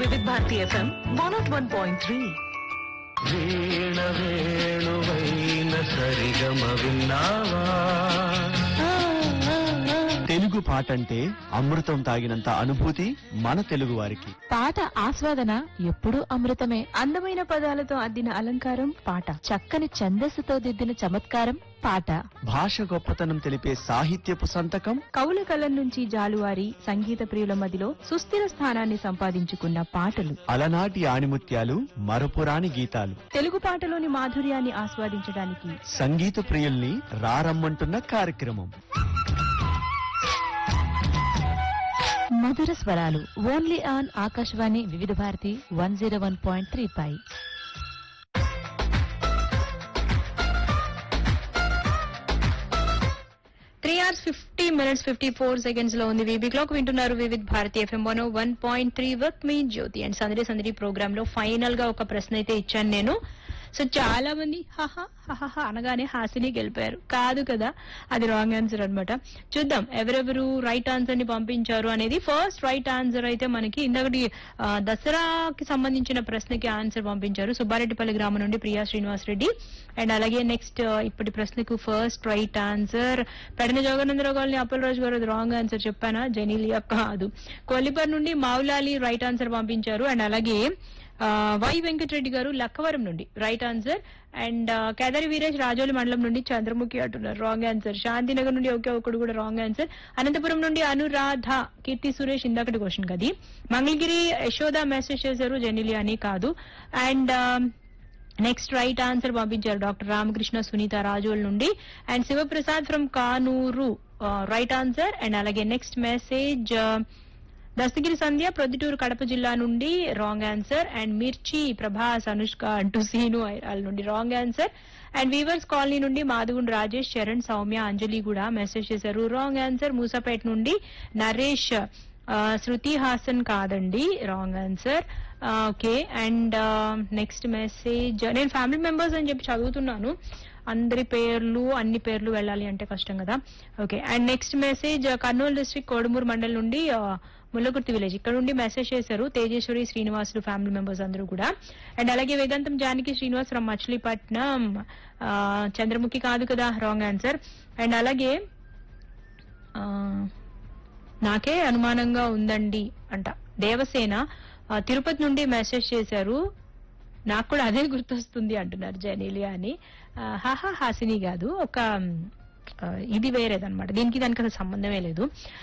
వివిధ Bharati FM one naught one point three వీణ వేణువైన సరిగమ విన్నావా తెలుగు పాట అంటే అమృతం తాగినంత అనుభూతి మన తెలుగు వారికి పాట ఆస్వాదన ఎప్పుడూ అమృతమే అందమైన పదాలతో అద్దిన అలంకారం పాట చక్కని ఛందస్సుతో దిద్దిన చమత్కారం పాట భాష గొప్పతనం తెలిపే సాహిత్యపు సంతకం కవుల కలం నుంచి జాలువారి సంగీత ప్రియుల మదిలో సుస్థిర స్థానాన్ని సంపాదించుకున్న పాటలు అలనాటి ఆణిముత్యాలు మరపురాని గీతాలు తెలుగు పాటలోని మాధుర్యాన్ని ఆస్వాదించడానికి సంగీత ప్రియుల్ని రారమ్మంటున్న కార్యక్రమం మధుర స్వరాలు only on Akashvani Vividh Bharati one zero one point three పై three hours fifty minutes fifty four seconds లో ఉంది వీబీ క్లాక్ వింటున్నారు Vividh Bharati FM one one point three వర్క్ మీ జ్యోతి అండ్ సందడి సందడి ప్రోగ్రామ్ లో ఫైనల్ గా ఒక ప్రశ్న అయితే ఇచ్చాను నేను సో చాలా మంది హహ హహ అనగానే హాసిని గెలిపారు కాదు కదా అది రాంగ్ ఆన్సర్ అన్నమాట చూద్దాం ఎవరెవరు రైట్ ఆన్సర్ ని పంపించారు అనేది ఫస్ట్ రైట్ ఆన్సర్ అయితే మనకి ఇందకటి ఆ, దసరాకి సంబంధించిన ప్రశ్నకి ఆన్సర్ పంపించారు సుబ్బారెడ్డిపల్లి గ్రామం నుండి ప్రియా శ్రీనివాస్ రెడ్డి అండ్ అలాగే నెక్స్ట్ ఇప్పటి ప్రశ్నకు first right answer Pedana Joganandarao గారిని అప్పలరాజు గారు అది రాంగ్ ఆన్సర్ చెప్పానా జెనీలియా కాదు కొల్లిపర్ నుండి మావులాలి రైట్ ఆన్సర్ పంపించారు అండ్ అలాగే ఆ, వై వెంకటరెడ్డి గారు లక్కవరం నుండి right answer and Kedari Veeresh Rajoli మండలం నుండి చంద్రముఖి అంటున్నారు రాంగ్ ఆన్సర్ శాంతినగర్ నుండి ఒకే ఒకడు కూడా రాంగ్ ఆన్సర్ అనంతపురం నుండి అనురాధ కీర్తి సురేష్ ఇందాకటి క్వశ్చన్ కది మంగళగిరి యశోద మెసేజ్ చేశారు జెనిలియా అని కాదు అండ్ నెక్స్ట్ రైట్ ఆన్సర్ పంపించారు డాక్టర్ రామకృష్ణ సునీత రాజోల్ నుండి and Shivaprasad from Kanuru right answer and అలాగే నెక్స్ట్ మెసేజ్ దస్తగిరి సంధ్య ప్రొద్దుటూరు కడప జిల్లా నుండి రాంగ్ ఆన్సర్ అండ్ మిర్చి ప్రభాస్ అనుష్క అంటూ సీను వాళ్ళ నుండి wrong answer and weavers colony నుండి మాధుగుండ్ రాజేష్ చరణ్ సౌమ్య అంజలి కూడా మెసేజ్ చేశారు రాంగ్ ఆన్సర్ మూసాపేట్ నుండి నరేష్ ఆ, శృతి హాసన్ కాదండి wrong answer okay and next message నేను ఫ్యామిలీ మెంబర్స్ అని చెప్పి చదువుతున్నాను అందరి పేర్లు అన్ని పేర్లు వెళ్ళాలి అంటే కష్టం కదా okay and next message Kurnool district Kodumur mandal నుండి ఆ, ముల్లకుర్తి విలేజ్ ఇక్కడ నుండి మెసేజ్ చేశారు తేజేశ్వరి శ్రీనివాసులు ఫ్యామిలీ మెంబర్స్ అందరూ కూడా అండ్ అలాగే వేదాంతం జానకి శ్రీనివాస్ ఫ్రమ్ మచిలీపట్నం ఆ, చంద్రముఖి కాదు కదా రాంగ్ ఆన్సర్ అండ్ అలాగే ఆ, నాకే అనుమానంగా ఉందండి అంట దేవసేన ఆ, తిరుపతి నుండి మెసేజ్ చేశారు నాకు కూడా అదే గుర్తొస్తుంది అంటున్నారు జనీలియా అని ఆ, హాహా హాసిని కాదు ఒక ఆ, ఇది వేరేదన్నమాట దీనికి దానికి అసలు సంబంధమే లేదు